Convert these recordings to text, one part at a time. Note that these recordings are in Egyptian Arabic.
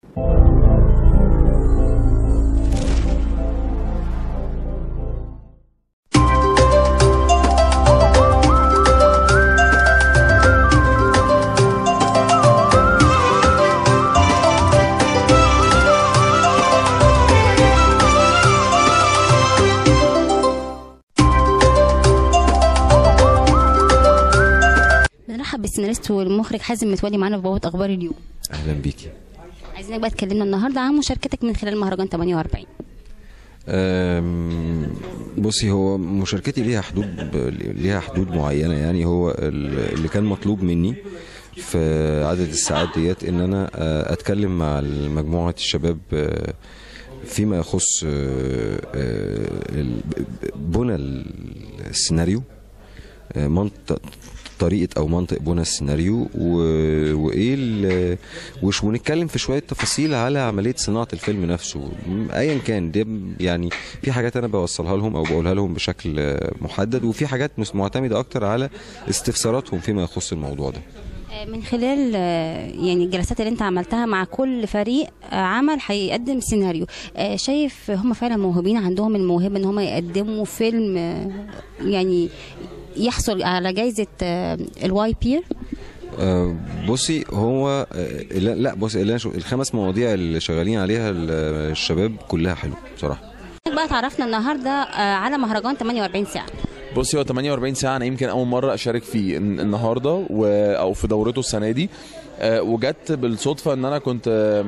بنرحب بالسيناريست والمخرج حازم متولي معانا في بوابه اخبار اليوم اهلا بيكي عايزينك بقى تكلمنا النهارده عن مشاركتك من خلال مهرجان 48 أم، بصي هو مشاركتي ليها حدود ليها حدود معينه يعني هو ال- اللي كان مطلوب مني في عدد الساعات ديت ان انا آه، اتكلم مع مجموعه الشباب آه، فيما يخص آه، آه، ال- بنى السيناريو آه، منطق طريقه او منطق بنى السيناريو و- وايه ال- وش ونتكلم في شويه تفاصيل على عمليه صناعه الفيلم نفسه م- ايا كان ده يعني في حاجات انا بوصلها لهم او بقولها لهم بشكل آه، محدد وفي حاجات مس- معتمده اكتر على استفساراتهم فيما يخص الموضوع ده آه، من خلال آه، يعني الجلسات اللي انت عملتها مع كل فريق آه، عمل هيقدم سيناريو آه، شايف هم فعلا موهوبين عندهم الموهبه ان هم يقدموا فيلم آه، يعني يحصل على جائزه آه، الواي بير آه، بصي هو آه، لا لا بصي اللي أنا شو- الخمس مواضيع اللي شغالين عليها ال- الشباب كلها حلوه بصراحه بقى تعرفنا النهارده آه، على مهرجان 48 ساعه بصي هو 48 ساعة أنا يمكن أول مرة أشارك فيه الن- النهاردة و... أو في دورته السنة دي آه، وجت بالصدفة إن أنا كنت آه،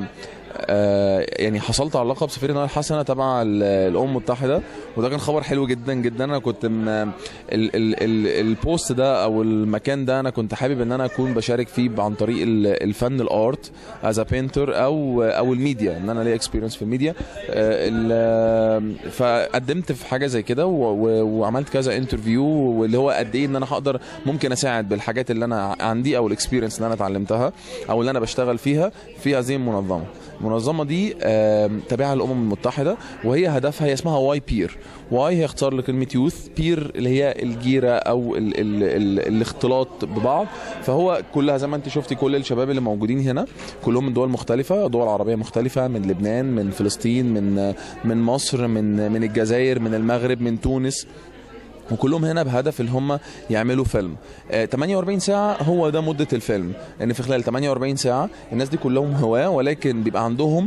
آه، يعني حصلت على لقب سفير النهار الحسنة تبع ال- الأمم المتحدة وده كان خبر حلو جدا جدا أنا كنت م... ال... ال... ال... البوست ده أو المكان ده أنا كنت حابب إن أنا أكون بشارك فيه عن طريق ال- الفن الآرت از بينتر أو أو الميديا إن أنا ليا اكسبيرينس في الميديا آه، ال- فقدمت في حاجة زي كده و... و... وعملت كذا انترفيو واللي هو قد ايه ان انا هقدر ممكن اساعد بالحاجات اللي انا عندي او الاكسبيرينس اللي انا اتعلمتها او اللي انا بشتغل فيها في هذه المنظمه المنظمه دي آم، تابعه للامم المتحده وهي هدفها هي اسمها واي بير واي هي اختصار لكلمه يوث بير اللي هي الجيره او ال ال ال الاختلاط ببعض فهو كلها زي ما انت شفتي كل الشباب اللي موجودين هنا كلهم من دول مختلفه دول عربيه مختلفه من لبنان من فلسطين من من مصر من من الجزائر من المغرب من تونس وكلهم هنا بهدف ان هم يعملوا فيلم آه 48 ساعه هو ده مده الفيلم ان في خلال 48 ساعه الناس دي كلهم هواه ولكن بيبقى عندهم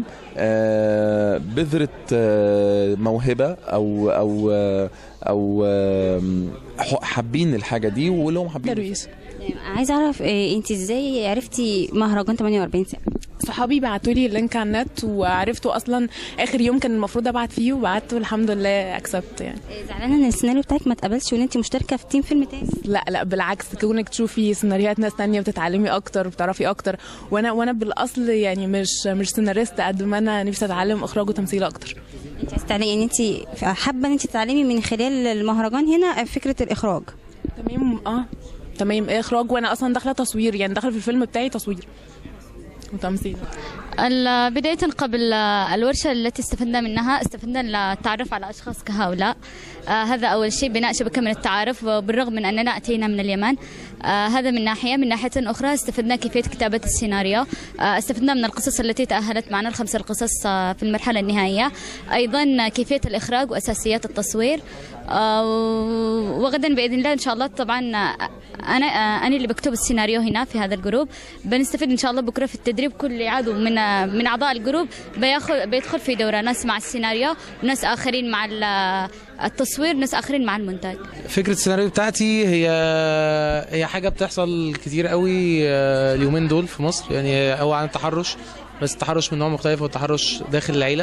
آه بذره آه موهبه او او آه او آه ح- حابين الحاجه دي واللي هم حابين درويش عايز اعرف آه، انت ازاي عرفتي مهرجان 48 ساعه صحابي بعتوا لي اللينك على النت وعرفته اصلا اخر يوم كان المفروض ابعت فيه وبعته الحمد لله اكسبت يعني آه، زعلانه ان السيناريو بتاعك ما اتقبلش وان انت مشتركه في تيم فيلم تاني لا لا بالعكس كونك تشوفي سيناريوهات ناس تانية بتتعلمي اكتر وبتعرفي اكتر وانا وانا بالاصل يعني مش مش سيناريست قد ما انا نفسي اتعلم اخراج وتمثيل اكتر انت عايزه تعلمي يعني انت حابه ان انت تتعلمي من خلال المهرجان هنا فكره الاخراج تمام اه تمام اخراج وانا اصلا داخله تصوير يعني داخله في الفيلم بتاعي تصوير وتمثيل ال- بداية قبل الورشة التي استفدنا منها استفدنا للتعرف على أشخاص كهؤلاء آه هذا أول شيء بناء شبكة من التعارف وبالرغم من أننا أتينا من اليمن آه هذا من ناحية من ناحية أخرى استفدنا كيفية كتابة السيناريو آه استفدنا من القصص التي تأهلت معنا الخمس القصص آه في المرحلة النهائية أيضا كيفية الإخراج وأساسيات التصوير آه وغدا بإذن الله إن شاء الله طبعا آه، أنا آه، أنا اللي بكتب السيناريو هنا في هذا الجروب بنستفيد إن شاء الله بكرة في التدريب كل عضو من آه، من أعضاء الجروب بياخذ بيدخل في دورة ناس مع السيناريو وناس آخرين مع ال- التصوير ناس آخرين مع المونتاج فكرة السيناريو بتاعتي هي هي حاجة بتحصل كتير قوي آه، اليومين دول في مصر يعني هو عن التحرش بس التحرش من نوع مختلف والتحرش داخل العيلة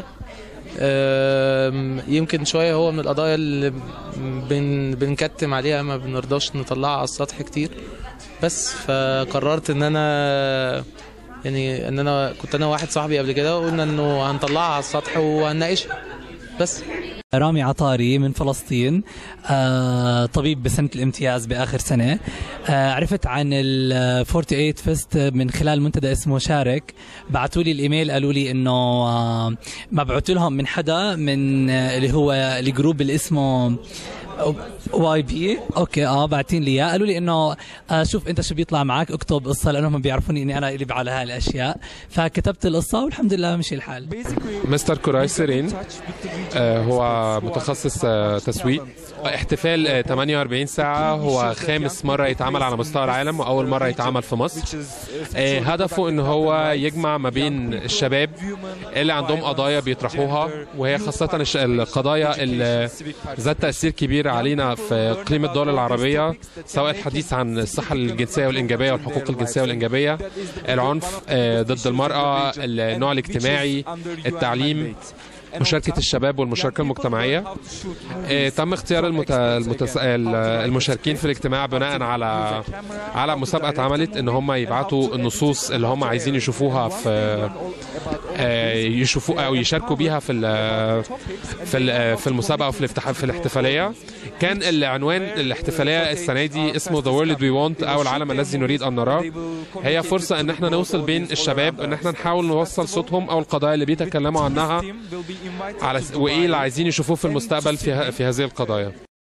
آم، يمكن شوية هو من القضايا اللي بن بنكتم عليها ما بنرضاش نطلعها على السطح كتير بس فقررت ان انا يعني ان انا كنت انا واحد صاحبي قبل كده وقلنا انه هنطلعها على السطح وهنناقشها بس رامي عطاري من فلسطين آه، طبيب بسنة الامتياز بآخر سنة آه، عرفت عن ال 48 فيست من خلال منتدى اسمه شارك بعثوا لي الايميل قالوا لي انه آه، مبعوث لهم من حدا من آه، اللي هو الجروب اللي اسمه واي بي اوكي اه باعتين لي اياه قالوا لي انه آه شوف انت شو بيطلع معك اكتب قصه لانهم بيعرفوني اني انا اللي على هالاشياء فكتبت القصه والحمد لله مشي الحال مستر كوراي سيرين آه، هو متخصص آه، تسويق احتفال آه، 48 ساعة هو خامس مرة يتعمل على مستوى العالم وأول مرة يتعمل في مصر آه، هدفه إن هو يجمع ما بين الشباب اللي عندهم قضايا بيطرحوها وهي خاصة الش- القضايا اللي ذات تأثير كبير علينا في قيمة الدول العربية سواء الحديث عن الصحة الجنسية والإنجابية والحقوق الجنسية والإنجابية العنف آه، ضد المرأة النوع الاجتماعي التعليم مشاركة الشباب والمشاركة المجتمعية آه، تم اختيار المت... المتس... ال- المشاركين في الاجتماع بناء على على مسابقة اتعملت ان هم يبعتوا النصوص اللي هم عايزين يشوفوها في آه، يشوفوا او يشاركوا بيها في ال... في ال... في المسابقة وفي الافتح... في الاحتفالية كان العنوان الاحتفالية السنة دي اسمه The World We Want او العالم الذي نريد ان نراه هي فرصة ان احنا نوصل بين الشباب ان احنا نحاول نوصل صوتهم او القضايا اللي بيتكلموا عنها على وايه اللي عايزين يشوفوه في المستقبل في, ه- في هذه القضايا